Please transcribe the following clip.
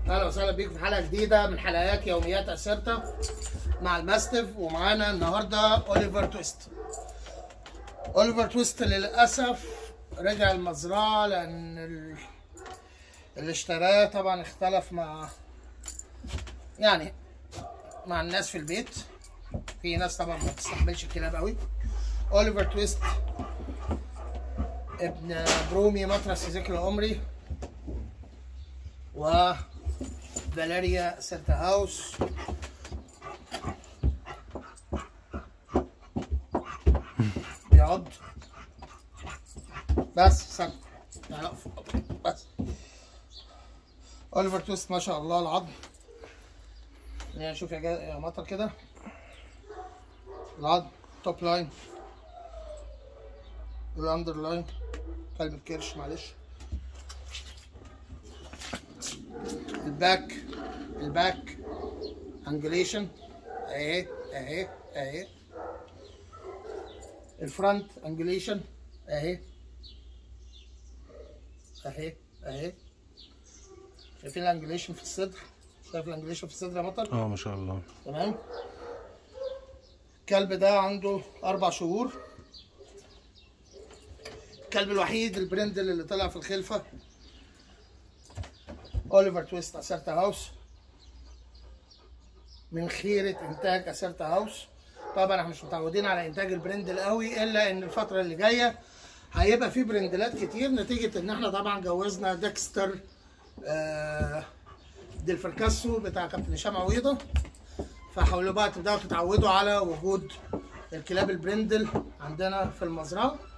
اهلا وسهلا بيكم في حلقه جديده من حلقات يوميات اسيرتا مع الماستيف ومعانا النهارده اوليفر تويست اوليفر تويست للاسف رجع المزرعه لان ال- اللي اشتراه طبعا اختلف مع يعني مع الناس في البيت في ناس طبعا ما بتستحملش الكلاب قوي اوليفر تويست ابن برومي مطرس ذكر العمري و فاليريا سيرتا هاوس بيعض بس استنى تعالى اقف بس اوليفر تويست ما شاء الله العظم يعني شوف يا, جا... يا مطر كده العظم توب لاين الاندر لاين كلمة كرش معلش الباك الباك انجليشن اهي اهي اهي الفرونت انجليشن اهي اهي اهي شايفين الانجليشن في الصدر شايف الانجليشن في الصدر يا مطر اه ما شاء الله تمام الكلب ده عنده اربع شهور الكلب الوحيد البرندل اللي طلع في الخلفه اوليفر تويست اسيرتا هاوس من خيرة انتاج اسيرتا هاوس طبعا احنا مش متعودين على انتاج البرندل قوي الا ان الفتره اللي جايه هيبقى في برندلات كتير نتيجه ان احنا طبعا جوزنا ديكستر آه ديلفركاسو بتاع كابتن هشام عويضه فحاولوا بقى تبداوا تتعودوا على وجود الكلاب البرندل عندنا في المزرعه